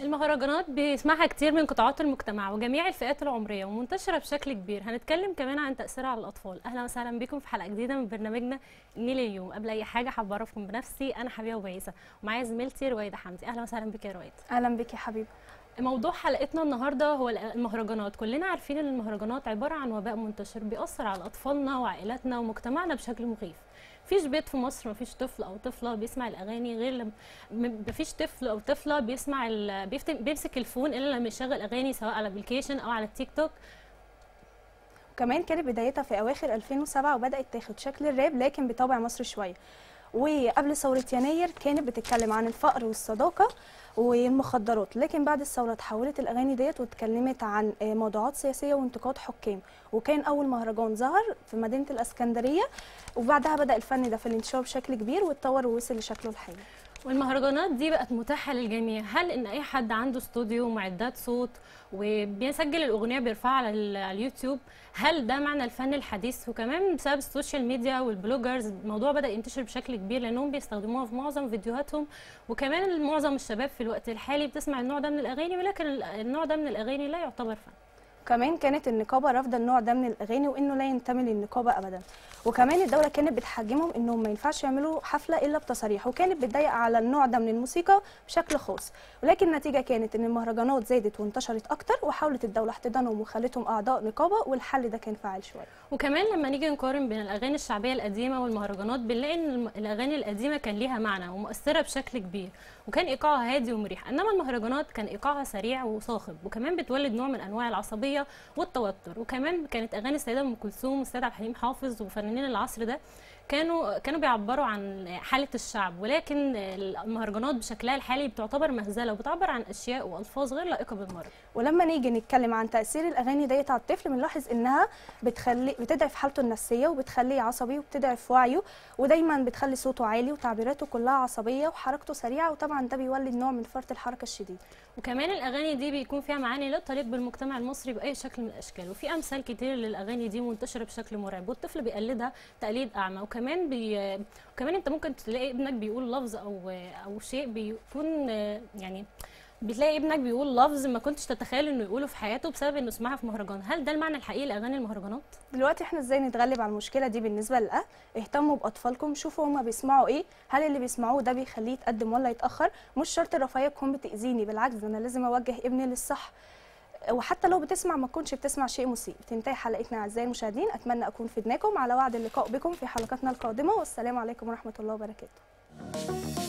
المهرجانات بيسمعها كتير من قطاعات المجتمع وجميع الفئات العمريه ومنتشره بشكل كبير هنتكلم كمان عن تاثيرها على الاطفال اهلا وسهلا بكم في حلقه جديده من برنامجنا النيل اليوم قبل اي حاجه حابه اعرفكم بنفسي انا حبيبه وبيسه ومعايا زميلتي رويده حمدي اهلا وسهلا بك يا رويده اهلا بك يا حبيبي موضوع حلقتنا النهارده هو المهرجانات كلنا عارفين ان المهرجانات عباره عن وباء منتشر بيأثر على اطفالنا وعائلاتنا ومجتمعنا بشكل مخيف مفيش بيت في مصر مفيش طفل او طفله بيسمع الاغاني غير لما مفيش طفل او طفله بيسمع ال... بيفتم... بيمسك الفون الا لما يشغل اغاني سواء على ابلكيشن او على التيك توك وكمان كانت بدايتها في اواخر 2007 وبدات تاخد شكل الراب لكن بطابع مصري شويه وقبل ثوره يناير كانت بتتكلم عن الفقر والصداقه والمخدرات لكن بعد الثوره تحولت الاغاني ديت واتكلمت عن موضوعات سياسيه وانتقاد حكام وكان اول مهرجان ظهر في مدينه الاسكندريه وبعدها بدا الفن ده في الانتشار بشكل كبير واتطور ووصل لشكله الحالي والمهرجانات دي بقت متاحه للجميع هل ان اي حد عنده استوديو ومعدات صوت وبيسجل الاغنيه بيرفعها على اليوتيوب هل ده معنى الفن الحديث وكمان بسبب السوشيال ميديا والبلوجرز الموضوع بدا ينتشر بشكل كبير لانهم بيستخدموها في معظم فيديوهاتهم وكمان معظم الشباب في الوقت الحالي بتسمع النوع ده من الاغاني ولكن النوع ده من الاغاني لا يعتبر فن كمان كانت النقابه رافضه النوع ده من الاغاني وانه لا ينتمي للنقابه ابدا وكمان الدوله كانت بتحجمهم انهم ما ينفعش يعملوا حفله الا بتصاريح وكانت بتضايق على النوع ده من الموسيقى بشكل خاص ولكن النتيجه كانت ان المهرجانات زادت وانتشرت اكتر وحاولت الدوله احتضانهم وخلتهم اعضاء نقابه والحل ده كان فعال شويه وكمان لما نيجي نقارن بين الاغاني الشعبيه القديمه والمهرجانات بنلاقي ان الاغاني القديمه كان ليها معنى ومؤثره بشكل كبير وكان ايقاعها هادي ومريح انما المهرجانات كان ايقاعها سريع وصاخب وكمان بتولد نوع من انواع العصبيه والتوتر وكمان كانت اغاني السيده ام كلثوم والسيد عبد الحليم حافظ وفنانين العصر ده كانوا كانوا بيعبروا عن حاله الشعب ولكن المهرجانات بشكلها الحالي بتعتبر مهزله وبتعبر عن اشياء والفاظ غير لائقه بالمره ولما نيجي نتكلم عن تاثير الاغاني ديت على الطفل بنلاحظ انها بتخلي بتضعف حالته النفسيه وبتخليه عصبي وبتضعف وعيه ودايما بتخلي صوته عالي وتعبيراته كلها عصبيه وحركته سريعه وطبعا ده بيولد نوع من فرط الحركه الشديد وكمان الاغاني دي بيكون فيها معاني لا تليق بالمجتمع المصري باي شكل من الاشكال وفي امثال كتير للاغاني دي منتشره بشكل مرعب والطفل بيقلدها تقليد اعمى وكمان بي... وكمان انت ممكن تلاقي ابنك بيقول لفظ او او شيء بيكون يعني بتلاقي ابنك بيقول لفظ ما كنتش تتخيل انه يقوله في حياته بسبب انه سمعها في مهرجان هل ده المعنى الحقيقي لاغاني المهرجانات دلوقتي احنا ازاي نتغلب على المشكله دي بالنسبه للاهل اهتموا باطفالكم شوفوا هما بيسمعوا ايه هل اللي بيسمعوه ده بيخليه يتقدم ولا يتاخر مش شرط الرفاهيه تكون بتاذيني بالعكس انا لازم اوجه ابني للصح وحتى لو بتسمع ما تكونش بتسمع شيء مسيء بتنتهي حلقتنا اعزائي المشاهدين اتمنى اكون فدناكم على وعد اللقاء بكم في حلقاتنا القادمه والسلام عليكم ورحمه الله وبركاته